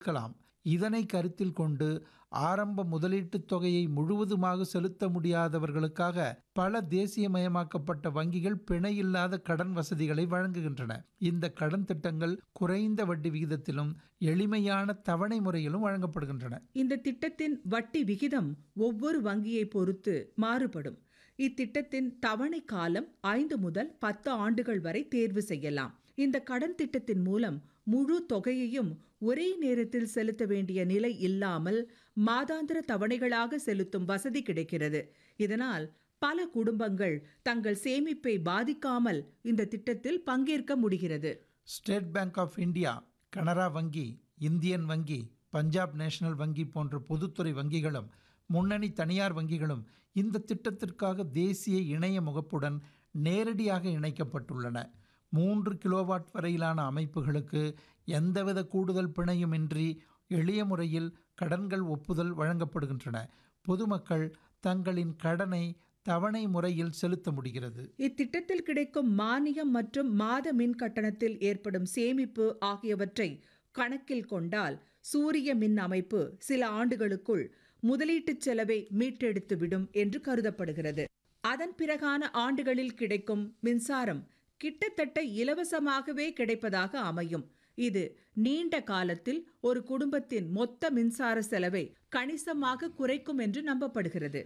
இருக்கலாம் இதனை கருத்தில் கொண்டு ஆரம்ப முதலீட்டுத் தொகையை முழுவதுமாக செலுத்த முடியாதவர்களுக்காக பல தேசியமயமாக்கப்பட்ட வங்கிகள் பிணையில்லாத கடன் வசதிகளை வழங்குகின்றன இந்த கடன் திட்டங்கள் குறைந்த வட்டி விகிதத்திலும் எளிமையான தவணை முறையிலும் வழங்கப்படுகின்றன இந்த திட்டத்தின் வட்டி விகிதம் ஒவ்வொரு வங்கியை பொறுத்து மாறுபடும் இத்திட்டத்தின் தவணை காலம் ஐந்து முதல் பத்து ஆண்டுகள் வரை தேர்வு செய்யலாம் இந்த கடன் திட்டத்தின் மூலம் முழு தொகையையும் ஒரே நேரத்தில் செலுத்த வேண்டிய நிலை இல்லாமல் மாதாந்திர தவணைகளாக செலுத்தும் வசதி கிடைக்கிறது இதனால் பல குடும்பங்கள் தங்கள் சேமிப்பை பாதிக்காமல் இந்த திட்டத்தில் பங்கேற்க முடிகிறது State Bank of India Canara வங்கி இந்தியன் வங்கி பஞ்சாப் நேஷனல் வங்கி போன்ற பொதுத்துறை வங்கிகளும் முன்னணி தனியார் வங்கிகளும் இந்த திட்டத்திற்காக தேசிய இணைய முகப்புடன் நேரடியாக இணைக்கப்பட்டுள்ளன மூன்று கிலோவாட் வரையிலான அமைப்புகளுக்கு எந்தவித கூடுதல் பிணையுமின்றி எளிய முறையில் கடன்கள் ஒப்புதல் வழங்கப்படுகின்றன பொதுமக்கள் தங்களின் கடனை தவணை முறையில் செலுத்த முடிகிறது இத்திட்டத்தில் கிடைக்கும் மானியம் மற்றும் மாத மின் கட்டணத்தில் ஏற்படும் சேமிப்பு ஆகியவற்றை கணக்கில் கொண்டால் சூரிய மின் அமைப்பு சில ஆண்டுகளுக்குள் முதலீட்டுச் செலவை மீட்டெடுத்துவிடும் என்று கருதப்படுகிறது அதன் பிறகான ஆண்டுகளில் கிடைக்கும் மின்சாரம் கிட்டத்தட்ட இலவசமாகவே கிடைப்பதாக அமையும் இது நீண்ட காலத்தில் ஒரு குடும்பத்தின் மொத்த மின்சார செலவை கணிசமாக குறைக்கும் என்று நம்பப்படுகிறது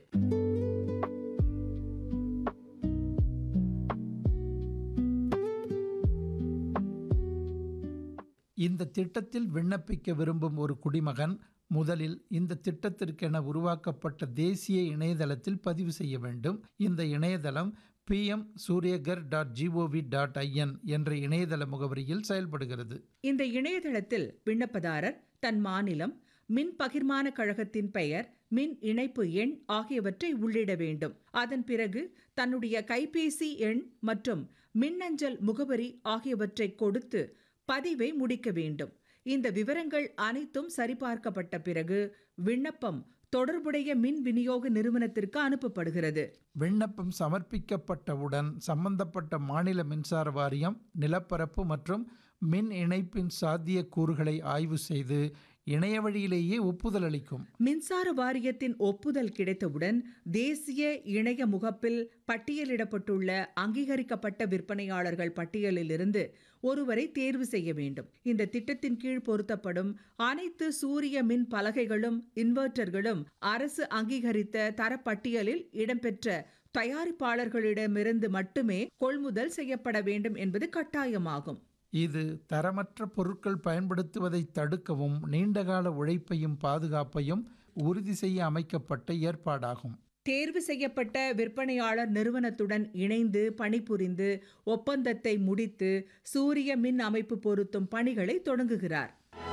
இந்த திட்டத்தில் விண்ணப்பிக்க விரும்பும் ஒரு குடிமகன் முதலில் இந்த திட்டத்திற்கென உருவாக்கப்பட்ட தேசிய இணையதளத்தில் பதிவு செய்ய வேண்டும் இந்த இணையதளம் PM Suryaghar dot GOV dot IN என்ற இணையதள முகவரியில் செயல்படுகிறது இந்த இணையதளத்தில் விண்ணப்பதாரர் தன் மாநிலம் மின் பகிர்மான கழகத்தின் பெயர் மின் இணைப்பு எண் ஆகியவற்றை உள்ளிட வேண்டும் அதன் பிறகு தன்னுடைய கைபேசி எண் மற்றும் மின்னஞ்சல் முகவரி ஆகியவற்றை கொடுத்து பதிவை முடிக்க வேண்டும் இந்த விவரங்கள் அனைத்தும் சரிபார்க்கப்பட்ட பிறகு விண்ணப்பம் தொடர்புடைய மின் விநியோக நிறுவனத்திற்கு அனுப்பப்படுகிறது விண்ணப்பம் சமர்ப்பிக்கப்பட்டவுடன் சம்பந்தப்பட்ட மாநில மின்சார வாரியம் நிலப்பரப்பு மற்றும் மின் இணைப்பின் சாத்திய கூறுகளை ஆய்வு செய்து இணைய வழியிலேயே ஒப்புதல் அளிக்கும் மின்சார வாரியத்தின் ஒப்புதல் கிடைத்தவுடன் தேசிய இணைய முகப்பில் பட்டியலிடப்பட்டுள்ள அங்கீகரிக்கப்பட்ட விற்பனையாளர்கள் பட்டியலிலிருந்து ஒருவரை தேர்வு செய்ய வேண்டும் இந்த திட்டத்தின் கீழ் பொருத்தப்படும் அனைத்து சூரிய மின் பலகைகளும் இன்வெர்ட்டர்களும் அரசு அங்கீகரித்த தரப்பட்டியலில் இடம்பெற்ற தயாரிப்பாளர்களிடமிருந்து மட்டுமே கொள்முதல் செய்யப்பட வேண்டும் என்பது கட்டாயமாகும் இது தரமற்ற பொருட்கள் பயன்படுத்துவதை தடுக்கவும் நீண்டகால உழைப்பையும் பாதுகாப்பையும் உறுதி செய்ய அமைக்கப்பட்ட ஏற்பாடாகும் தேர்வு செய்யப்பட்ட விற்பனையாளர் நிறுவனத்துடன் இணைந்து பணிபுரிந்து ஒப்பந்தத்தை முடித்து சூரிய மின் அமைப்பு பொருத்தும் பணிகளை தொடங்குகிறார்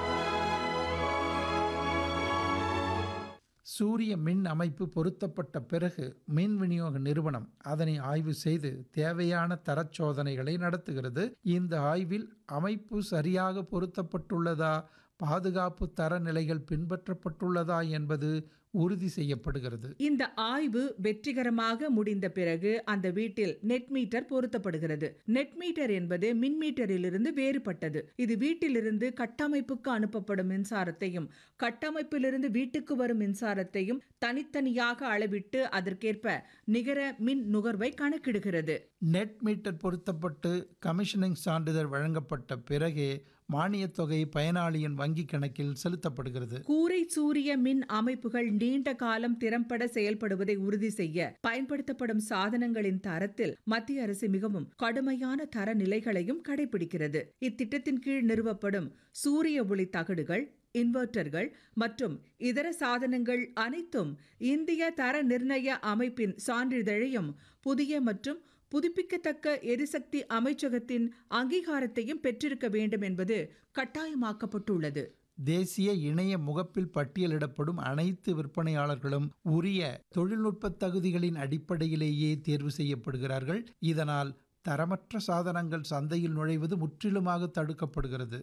சூரிய மின் அமைப்பு பொருத்தப்பட்ட பிறகு மின் விநியோக நிறுவனம் அதனை ஆய்வு செய்து தேவையான தரச் சோதனைகளை நடத்துகிறது இந்த ஆய்வில் அமைப்பு சரியாக பொருத்தப்பட்டுள்ளதா பாதுகாப்பு தரநிலைகள் பின்பற்றப்பட்டுள்ளதா என்பது உறுதி செய்யப்படுகிறது இந்த ஆய்வு வெற்றிகரமாக முடிந்த பிறகு அந்த வீட்டில் நெட் மீட்டர் பொருத்தப்படுகிறது நெட் மீட்டர் என்பது மின் மீட்டரிலிருந்து வேறுபட்டது இது வீட்டிலிருந்து கட்டமைப்புக்கு அனுப்பப்படும் மின்சாரத்தையும் கட்டமைப்பிலிருந்து வீட்டுக்கு வரும் மின்சாரத்தையும் தனித்தனியாக அளவிட்டு அதற்கேற்ப நிகர மின் நுகர்வை கணக்கிடுகிறது நெட் மீட்டர் பொருத்தப்பட்டு கமிஷனிங் சான்றிதழ் வழங்கப்பட்ட பிறகே மானியத் தொகை பயனாளியின் வங்கி கணக்கில் செலுத்தப்படுகிறது கூரை சூரிய மின் அமைப்புகள் நீண்ட காலம் திறம்பட செயல்படுவதை உறுதி செய்ய பயன்படுத்தப்படும் சாதனங்களின் தரத்தில் மத்திய அரசு மிகவும் கடுமையான தர நிலைகளையும் கடைபிடிக்கிறது இத்திட்டத்தின் கீழ் நிறுவப்படும் சூரிய ஒளி தகடுகள் இன்வெர்ட்டர்கள் மற்றும் இதர சாதனங்கள் அனைத்தும் இந்திய தர நிர்ணய அமைப்பின் சான்றிதழையும் புதிய மற்றும் புதுப்பிக்கத்தக்க எரிசக்தி அமைச்சகத்தின் அங்கீகாரத்தையும் பெற்றிருக்க வேண்டும் என்பது கட்டாயமாக்கப்பட்டுள்ளது தேசிய இணைய முகப்பில் பட்டியலிடப்படும் அனைத்து விற்பனையாளர்களும் உரிய தொழில்நுட்ப தகுதிகளின் அடிப்படையிலேயே தேர்வு செய்யப்படுகிறார்கள் இதனால் தரமற்ற சாதனங்கள் சந்தையில் நுழைவது முற்றிலுமாக தடுக்கப்படுகிறது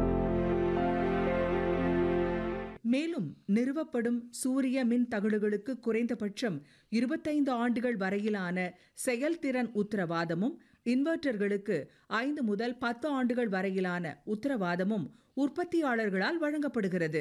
மேலும் நிறுவப்படும் சூரிய மின் தகடுகளுக்கு குறைந்தபட்சம் இருபத்தைந்து ஆண்டுகள் வரையிலான செயல்திறன் உத்தரவாதமும் இன்வெர்ட்டர்களுக்கு ஐந்து முதல் பத்து ஆண்டுகள் வரையிலான உத்தரவாதமும் உற்பத்தியாளர்களால் வழங்கப்படுகிறது